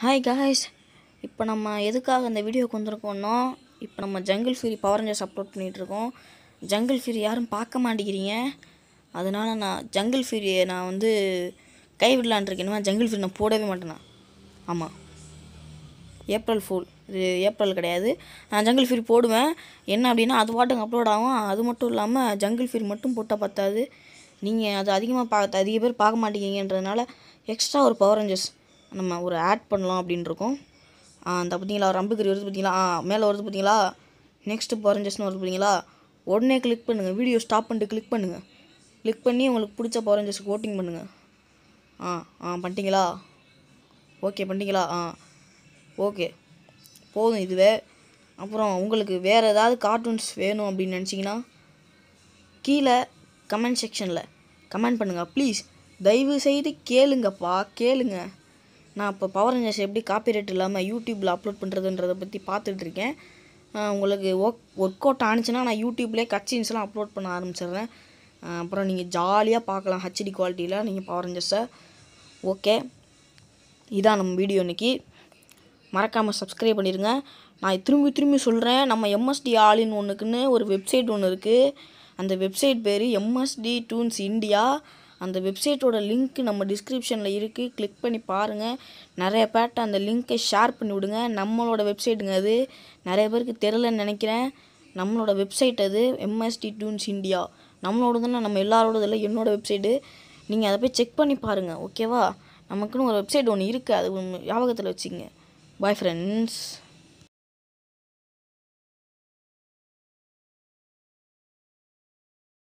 hi guys இப்போ நம்ம எதுக்காக இந்த வீடியோக்கு வந்திருக்கோம்னா இப்போ நம்ம Jungle Fury Power Rangers upload பண்ணிகிட்ருக்கோம் ஜங்கிள் ஃபிரி யாரும் பார்க்க மாட்டேங்கிறீங்க அதனால நான் ஜங்கிள் ஃபிரியை நான் வந்து கைவிடலான் இருக்கேன் இனிமேல் ஜங்கிள் ஃபிரி நான் போடவே மாட்டேனா ஆமாம் ஏப்ரல் ஃபூல் இது ஏப்ரல் கிடையாது நான் ஜங்கிள் ஃபிரி போடுவேன் என்ன அப்படின்னா அது பாட்டுக்கு அப்லோட் ஆகும் அது மட்டும் இல்லாமல் ஜங்கிள் ஃபிரி மட்டும் போட்டால் பத்தாது நீங்கள் அது அதிகமாக பார்க்க அதிக பேர் பார்க்க மாட்டேங்கிறதுனால எக்ஸ்ட்ரா ஒரு பவர் ரேஞ்சர்ஸ் நம்ம ஒரு ஆட் பண்ணலாம் அப்படின்னு இருக்கோம் ஆ, அந்த பார்த்தீங்களா ரம்புக்கறி வருது பார்த்தீங்களா ஆ மேலே வருது பார்த்தீங்களா நெக்ஸ்ட்டு பவர் ரேஞ்சர்ஸ்னு வருது பார்த்தீங்களா உடனே கிளிக் பண்ணுங்கள் வீடியோ ஸ்டாப் பண்ணிட்டு கிளிக் பண்ணுங்கள் கிளிக் பண்ணி உங்களுக்கு பிடிச்ச பவர் ரேஞ்சர்ஸ்க்கு ஓட்டிங் பண்ணுங்கள் ஆ ஆ பண்ணிட்டீங்களா ஓகே பண்ணிட்டீங்களா ஆ ஓகே போதும் இதுவே அப்புறம் உங்களுக்கு வேறு ஏதாவது கார்ட்டூன்ஸ் வேணும் அப்படின்னு நினச்சிங்கன்னா கீழே கமெண்ட் செக்ஷனில் கமெண்ட் பண்ணுங்கள் ப்ளீஸ் தயவு செய்து கேளுங்கப்பா கேளுங்க நான் இப்போ பவர் ரேஞ்சர்ஸ் எப்படி காப்பிரைட் இல்லாமல் யூடியூப்பில் அப்லோட் பண்ணுறதுன்றதை பற்றி பார்த்துட்டு இருக்கேன் ஆஹ் உங்களுக்கு ஒர்க் ஒர்க் அவுட் ஆனிச்சுன்னா நான் யூடியூப்லேயே கட்சின்ஸ்லாம் அப்லோட் பண்ண ஆரம்பிச்சிடுறேன் ஆஹ் அப்புறம் நீங்கள் ஜாலியாக பார்க்கலாம் ஹெச்டி குவாலிட்டியில் நீங்கள் பவர் ரேஞ்சர்ஸை ஓகே இதான் நம்ம வீடியோ இன்னைக்கு மறக்காமல் சப்ஸ்கிரைப் பண்ணிடுங்க நான் திரும்பி திரும்பி சொல்கிறேன் நம்ம எம்எஸ்டி ஆலின் ஒன்றுக்குன்னு ஒரு வெப்சைட் ஒன்று இருக்குது அந்த வெப்சைட் பேர் எம்எஸ்டி டூன்ஸ் இந்தியா அந்த வெப்சைட்டோட லிங்க் நம்ம டிஸ்கிரிப்ஷனில் இருக்குது கிளிக் பண்ணி பாருங்கள் நிறைய பேர்ட்ட அந்த லிங்க்கை ஷேர் பண்ணி விடுங்க நம்மளோட வெப்சைட்டுங்க அது நிறைய பேருக்கு தெரிலன்னு நினைக்கிறேன் நம்மளோட வெப்சைட் அது எம்எஸ்டி டூன்ஸ் இந்தியா நம்மளோட தானே நம்ம எல்லாரோடது இல்லை என்னோட வெப்சைட்டு நீங்கள் அதை போய் செக் பண்ணி பாருங்கள் ஓகேவா நமக்குன்னு ஒரு வெப்சைட் ஒன்று இருக்குது அது ஒன்று ஞாபகத்தில் வச்சுங்க பாய் ஃப்ரெண்ட்ஸ்